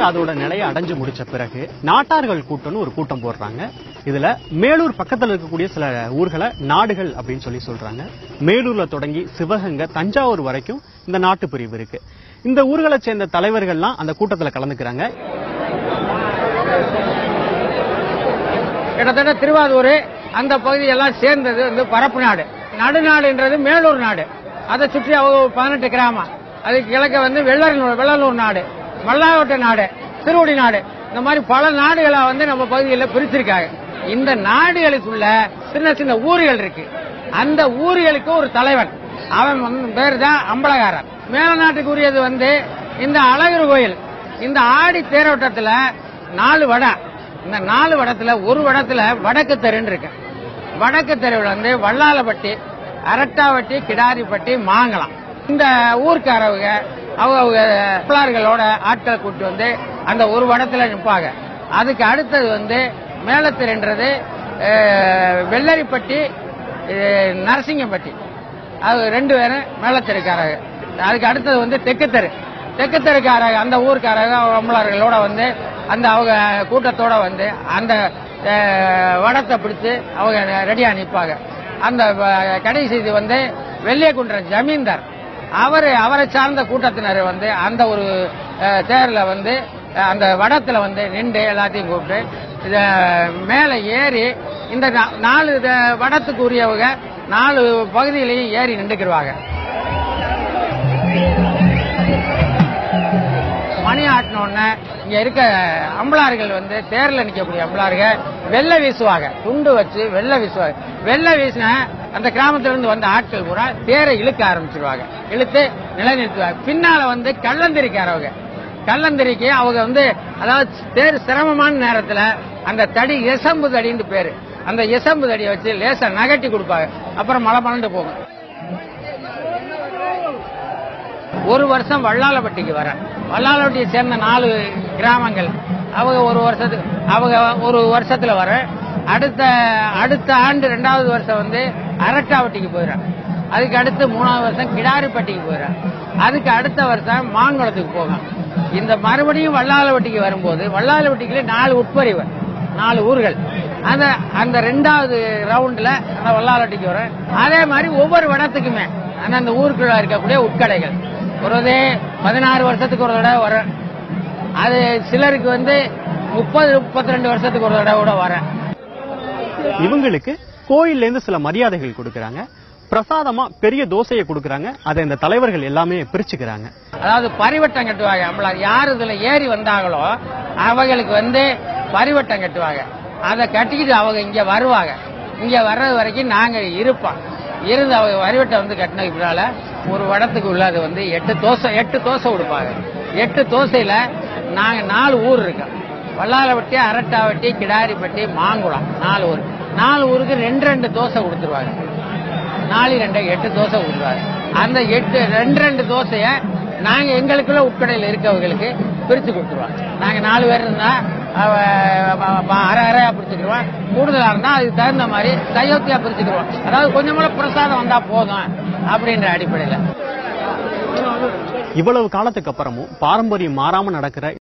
தலைநகர் அதோட நிலையை அடைஞ்சு முடிச்ச பிறகு நாட்டார்கள் கூட்டம்னு ஒரு கூட்டம் போடுறாங்க இதுல மேலூர் பக்கத்துல இருக்கக்கூடிய சில ஊர்களை நாடுகள் அப்படின்னு சொல்லி சொல்றாங்க மேலூர்ல தொடங்கி சிவகங்கை தஞ்சாவூர் வரைக்கும் இந்த நாட்டு பிரிவு இருக்கு இந்த ஊர்களை சேர்ந்த தலைவர்கள்லாம் அந்த கூட்டத்துல கலந்துக்கிறாங்க கிட்டத்தட்ட திருவாரூர் அந்த பகுதியெல்லாம் சேர்ந்தது வந்து பரப்பு நாடு நடுநாடுன்றது மேலூர் நாடு அதை சுற்றி அவங்க ஒரு பதினெட்டு கிராமம் அதுக்கு கிழக்க வந்து வெள்ளர் வெள்ளலூர் நாடு மல்லாவட்ட நாடு திருவடி நாடு இந்த மாதிரி பல நாடுகளை வந்து நம்ம பகுதியில் பிரிச்சிருக்காங்க இந்த நாடுகளுக்குள்ள சின்ன சின்ன ஊர்கள் இருக்கு அந்த ஊர்களுக்கு ஒரு தலைவன் அவன் வந்து பேர் தான் அம்பலகாரன் மேல நாட்டுக்கு உரியது வந்து இந்த அழகர் கோயில் இந்த ஆடி தேரோட்டத்துல நாலு வடம் இந்த நாலு வடத்துல ஒரு வடத்துல வடக்கு தெருன்னு இருக்கு வடக்கு தெருவில் வந்து வல்லாலப்பட்டி அரட்டாவட்டி கிடாரிப்பட்டி மாங்கலம் இந்த ஊர்க்காரவங்க அவங்க அவங்க பிள்ளார்களோட ஆட்களை கூட்டி வந்து அந்த ஒரு வடத்துல நிற்பாங்க அதுக்கு அடுத்தது வந்து மேலத்தெருன்றது அஹ், வெள்ளரிப்பட்டி அஹ், நரசிங்கம்பட்டி அது ரெண்டு பேரும் மேலத்தெருக்காரங்க அதுக்கு அடுத்தது வந்து தெற்கு தெரு தெற்கு தெருக்காரங்க அந்த ஊருக்காரங்க அம்பளார்களோட வந்து அந்த அவங்க கூட்டத்தோட வந்து அந்த அஹ், வடத்தை பிடிச்சு அவங்க ரெடியா நிற்பாங்க அந்த அஹ், கடைசி இது வந்து வெள்ளியகுன்றம் ஜமீன்தார் அவர் அவரை சார்ந்த கூட்டத்தினர் வந்து அந்த ஒரு அஹ், தேர்ல வந்து அஹ், அந்த வடத்துல வந்து நின்று எல்லாத்தையும் கூப்பிட்டு இத மேல ஏறி இந்த நா- நாலு இத- வடத்துக்கு உரியவங்க நாலு பகுதியிலையும் ஏறி நின்றுக்கிடுவாங்க மணி ஆட்டின உடனே இங்க இருக்க அம்பளார்கள் வந்து தேர்ல நிக்கக்கூடிய அம்பளார்கள் வெள்ளை வீசுவாங்க துண்டு வச்சு வெள்ளை வீசுவாங்க வெள்ளை வீசின அந்த கிராமத்துல இருந்து வந்த ஆட்கள் பூரா தேரை இழுக்க ஆரம்பிச்சிருவாங்க இழுத்து நிலைநிறுத்துவாங்க பின்னால வந்து கள்ளந்திரிக்காரவங்க கள்ளந்திரிக்கு அவங்க வந்து அதாவது தேர் சிரமமான நேரத்துல அந்த தடி எசம்பு தடின்னு பேரு அந்த எசம்பு தடியை வச்சு லேசா நகட்டி கொடுப்பாங்க அப்புறம் மழை மலண்டு போகும் ஒரு வருஷம் வல்லாலப்பட்டிக்கு வரேன் வல்லாலப்பட்டியை சேர்ந்த நாலு கிராமங்கள் அவங்க ஒரு வருஷத்துக்கு அவங்க ஒரு வருஷத்துல வர அடுத்த அடுத்த ஆண்டு ரெண்டாவது வருஷம் வந்து அரட்டாவட்டிக்கு போயிடுறேன் அதுக்கு அடுத்து மூணாவது வருஷம் கிடாரிப்பட்டிக்கு போயிடுறேன் அதுக்கு அடுத்த வருஷம் மாங்குளத்துக்கு போகும் இந்த மறுபடியும் வல்லாலப்பட்டிக்கு வரும்போது வல்லாலப்பட்டிக்குள்ள நாலு உட்பறிவு நாலு ஊர்கள் அந்த அந்த ரெண்டாவது ரவுண்ட்ல அந்த வல்லாலப்பட்டிக்கு வரேன் அதே மாதிரி ஒவ்வொரு வடத்துக்குமே அந்தந்த ஊருக்குள்ள இருக்கக்கூடிய உட்கடைகள் ஒரு இதே பதினாறு வருஷத்துக்கு ஒரு தடவை வரேன் அது சிலருக்கு வந்து முப்பது முப்பத்தி ரெண்டு வருஷத்துக்கு ஒரு தடவை கூட வரேன் இவங்களுக்கு கோயில்ல இருந்து சில மரியாதைகள் கொடுக்கறாங்க பிரசாதமா பெரிய தோசையை கொடுக்கறாங்க அதை இந்த தலைவர்கள் எல்லாமே பிரிச்சுக்கிறாங்க அதாவது பரிவட்டம் கட்டுவாங்க நம்மள யார் இதுல ஏறி வந்தாங்களோ அவங்களுக்கு வந்து பரிவட்டம் கட்டுவாங்க அதை கட்டிக்கிட்டு அவங்க இங்க வருவாங்க இங்க வர்றது வரைக்கும் நாங்க இருப்போம் இருந்து அவங்க வரிவட்டம் வந்து கட்டினதுக்கு பின்னால ஒரு வடத்துக்கு உள்ளது வந்து எட்டு தோசை எட்டு தோசை கொடுப்பாங்க எட்டு தோசையில நாங்க நாலு ஊர் இருக்கோம் வல்லாலப்பட்டி அரட்டாவட்டி கிடாரிப்பட்டி மாங்குளம் நாலு ஊர் நாலு ஊருக்கு ரெண்டு ரெண்டு தோசை கொடுத்துருவாங்க நாலு ரெண்டு எட்டு தோசை கொடுத்துருவாங்க அந்த எட்டு ரெண்டு ரெண்டு தோசைய நாங்க எங்களுக்குள்ள உட்கடையில் இருக்கவங்களுக்கு பிரிச்சு கொடுத்துருவோம் நாங்க நாலு பேர் இருந்தா அவ, அவ, அவ, அரை அரையா பிரிச்சுக்கிடுவோம் கூடுதலா இருந்தா அதுக்கு தகுந்த மாதிரி தயோத்தியா பிரிச்சுக்கிடுவோம் அதாவது கொஞ்சம் பிரசாதம் வந்தா போதும் அப்படின்ற அடிப்படையில இவ்வளவு காலத்துக்கு அப்புறமும் பாரம்பரியம் மாறாம நடக்கிற